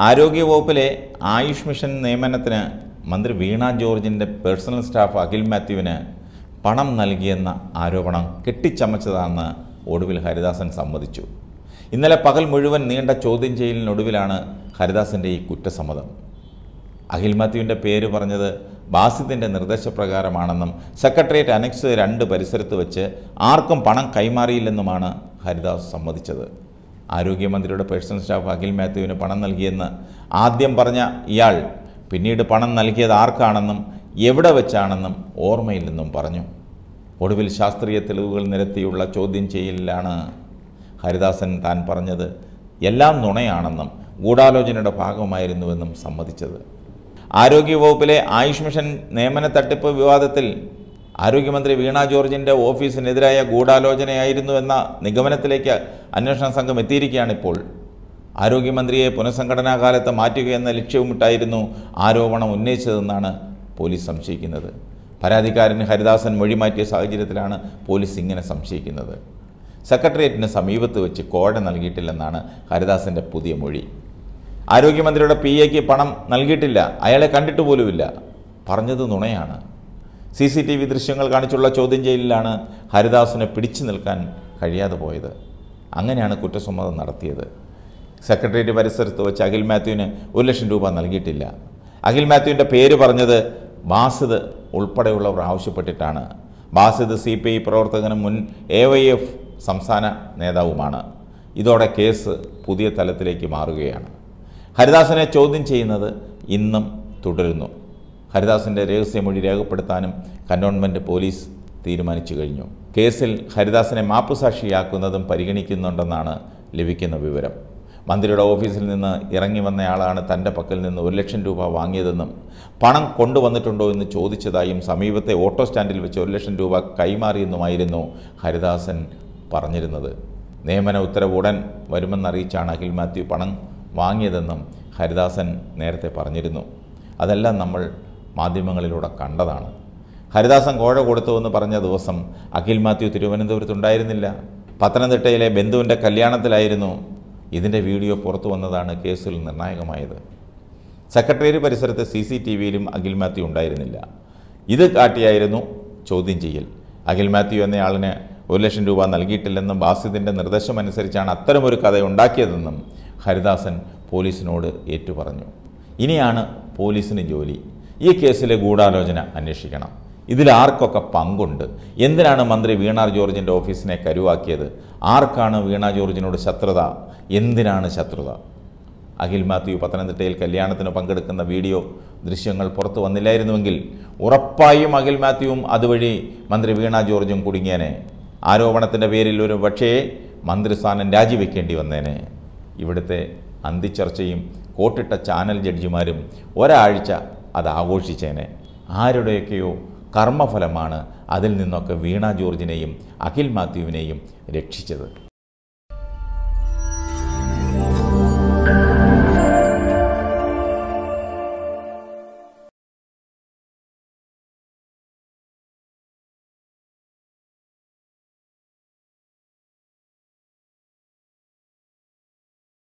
ആരോഗ്യവകുപ്പിലെ Ayush mission നിയമനത്തിന് മന്ത്രി വീണ ജോർജിൻ്റെ പേഴ്സണൽ സ്റ്റാഫ് അഖിൽ മാത്യുവിന് പണം നൽകിയെന്ന ആരോപണം കെട്ടിച്ചമച്ചതാണെന്ന് ഒടുവിൽ ഹരിദാസൻ സമ്മതിച്ചു ഇന്നലെ പകൽ മുഴുവൻ നീണ്ട ചോദ്യം ചെയ്യലിനൊടുവിലാണ് ഹരിദാസൻ്റെ ഈ കുറ്റസമ്മതം അഖിൽ മാത്യുവിൻ്റെ പേര് പറഞ്ഞത് ബാസിദിൻ്റെ നിർദ്ദേശപ്രകാരമാണെന്നും സെക്രട്ടേറിയറ്റ് അനക്സ് രണ്ട് പരിസരത്ത് വെച്ച് ആർക്കും പണം കൈമാറിയില്ലെന്നുമാണ് ഹരിദാസ് സമ്മതിച്ചത് ആരോഗ്യമന്ത്രിയുടെ പേഴ്സണൽ സ്റ്റാഫ് അഖിൽ മാത്യുവിന് പണം നൽകിയെന്ന് ആദ്യം പറഞ്ഞ ഇയാൾ പിന്നീട് പണം നൽകിയത് ആർക്കാണെന്നും എവിടെ വെച്ചാണെന്നും ഓർമ്മയില്ലെന്നും പറഞ്ഞു ഒടുവിൽ ശാസ്ത്രീയ തെളിവുകൾ നിരത്തിയുള്ള ചോദ്യം ചെയ്യലിലാണ് ഹരിദാസൻ താൻ പറഞ്ഞത് എല്ലാം നുണയാണെന്നും ഗൂഢാലോചനയുടെ ഭാഗമായിരുന്നുവെന്നും സമ്മതിച്ചത് ആരോഗ്യവകുപ്പിലെ ആയുഷ് മിഷൻ നിയമന തട്ടിപ്പ് വിവാദത്തിൽ ആരോഗ്യമന്ത്രി വീണ ജോർജിൻ്റെ ഓഫീസിനെതിരായ ഗൂഢാലോചനയായിരുന്നു എന്ന നിഗമനത്തിലേക്ക് അന്വേഷണ സംഘം എത്തിയിരിക്കുകയാണിപ്പോൾ ആരോഗ്യമന്ത്രിയെ പുനഃസംഘടനാ കാലത്ത് മാറ്റുകയെന്ന ലക്ഷ്യവുമിട്ടായിരുന്നു ആരോപണം ഉന്നയിച്ചതെന്നാണ് പോലീസ് സംശയിക്കുന്നത് പരാതിക്കാരന് ഹരിദാസൻ മൊഴി മാറ്റിയ സാഹചര്യത്തിലാണ് പോലീസ് ഇങ്ങനെ സംശയിക്കുന്നത് സെക്രട്ടേറിയറ്റിന് സമീപത്ത് വെച്ച് കോഴ നൽകിയിട്ടില്ലെന്നാണ് ഹരിദാസൻ്റെ പുതിയ മൊഴി ആരോഗ്യമന്ത്രിയുടെ പി എക്ക് പണം നൽകിയിട്ടില്ല അയാളെ കണ്ടിട്ട് പോലുമില്ല പറഞ്ഞത് നുണയാണ് സി സി ടി വി ദൃശ്യങ്ങൾ കാണിച്ചുള്ള ചോദ്യം ചെയ്യലിലാണ് ഹരിദാസിനെ പിടിച്ചു നിൽക്കാൻ കഴിയാതെ പോയത് അങ്ങനെയാണ് കുറ്റസമ്മതം നടത്തിയത് സെക്രട്ടേറിയറ്റ് പരിസരത്ത് വെച്ച് അഖിൽ മാത്യുവിന് ഒരു ലക്ഷം രൂപ നൽകിയിട്ടില്ല അഖിൽ മാത്യുവിൻ്റെ പേര് പറഞ്ഞത് ബാസിദ് ഉൾപ്പെടെയുള്ളവർ ആവശ്യപ്പെട്ടിട്ടാണ് ബാസിദ് സി പി ഐ പ്രവർത്തകനും മുൻ എ വൈ എഫ് സംസ്ഥാന നേതാവുമാണ് ഇതോടെ കേസ് പുതിയ തലത്തിലേക്ക് മാറുകയാണ് ഹരിദാസനെ ചോദ്യം ചെയ്യുന്നത് ഇന്നും തുടരുന്നു ഹരിദാസിൻ്റെ രഹസ്യമൊഴി രേഖപ്പെടുത്താനും കന്റോൺമെൻറ്റ് പോലീസ് തീരുമാനിച്ചു കഴിഞ്ഞു കേസിൽ ഹരിദാസിനെ മാപ്പുസാക്ഷിയാക്കുന്നതും പരിഗണിക്കുന്നുണ്ടെന്നാണ് ലഭിക്കുന്ന വിവരം മന്ത്രിയുടെ ഓഫീസിൽ നിന്ന് ഇറങ്ങി വന്നയാളാണ് തൻ്റെ പക്കൽ നിന്ന് ഒരു ലക്ഷം രൂപ വാങ്ങിയതെന്നും പണം കൊണ്ടുവന്നിട്ടുണ്ടോ എന്ന് ചോദിച്ചതായും സമീപത്തെ ഓട്ടോ സ്റ്റാൻഡിൽ വെച്ച് ഒരു ലക്ഷം രൂപ കൈമാറിയെന്നുമായിരുന്നു ഹരിദാസൻ പറഞ്ഞിരുന്നത് നിയമന ഉത്തരവ് ഉടൻ വരുമെന്നറിയിച്ചാണ് അഖിൽ മാത്യു പണം വാങ്ങിയതെന്നും ഹരിദാസൻ നേരത്തെ പറഞ്ഞിരുന്നു അതെല്ലാം നമ്മൾ മാധ്യമങ്ങളിലൂടെ കണ്ടതാണ് ഹരിദാസൻ കോഴ കൊടുത്തുവെന്ന് പറഞ്ഞ ദിവസം അഖിൽ മാത്യു തിരുവനന്തപുരത്തുണ്ടായിരുന്നില്ല പത്തനംതിട്ടയിലെ ബന്ധുവിൻ്റെ കല്യാണത്തിലായിരുന്നു ഇതിൻ്റെ വീഡിയോ പുറത്തു വന്നതാണ് കേസിൽ നിർണായകമായത് സെക്രട്ടേറിയറ്റ് പരിസരത്ത് സി സി ടി വിയിലും അഖിൽ മാത്യു ഉണ്ടായിരുന്നില്ല ഇത് കാട്ടിയായിരുന്നു ചോദ്യം ചെയ്യൽ അഖിൽ മാത്യു എന്നയാളിന് ഒരു ലക്ഷം രൂപ നൽകിയിട്ടില്ലെന്നും ബാസിദിൻ്റെ നിർദ്ദേശമനുസരിച്ചാണ് അത്തരമൊരു കഥ ഉണ്ടാക്കിയതെന്നും ഹരിദാസൻ പോലീസിനോട് ഏറ്റുപറഞ്ഞു ഇനിയാണ് പോലീസിന് ജോലി ഈ കേസിലെ ഗൂഢാലോചന അന്വേഷിക്കണം ഇതിൽ ആർക്കൊക്കെ പങ്കുണ്ട് എന്തിനാണ് മന്ത്രി വീണ ജോർജിൻ്റെ ഓഫീസിനെ കരുവാക്കിയത് ആർക്കാണ് വീണ ജോർജിനോട് ശത്രുത എന്തിനാണ് ശത്രുത അഖിൽ മാത്യു പത്തനംതിട്ടയിൽ കല്യാണത്തിന് പങ്കെടുക്കുന്ന വീഡിയോ ദൃശ്യങ്ങൾ പുറത്തു വന്നില്ലായിരുന്നുവെങ്കിൽ ഉറപ്പായും അഖിൽ മാത്യുവും അതുവഴി മന്ത്രി വീണ ജോർജും കുടുങ്ങിയനെ ആരോപണത്തിൻ്റെ പേരിൽ ഒരു പക്ഷേ മന്ത്രിസ്ഥാനം രാജിവെക്കേണ്ടി വന്നേനെ ഇവിടുത്തെ അന്തിച്ചർച്ചയും കോട്ടിട്ട ചാനൽ ജഡ്ജിമാരും ഒരാഴ്ച അത് ആഘോഷിച്ചേനെ ആരുടെയൊക്കെയോ കർമ്മഫലമാണ് അതിൽ നിന്നൊക്കെ വീണ ജോർജിനെയും അഖിൽ മാത്യുവിനെയും രക്ഷിച്ചത്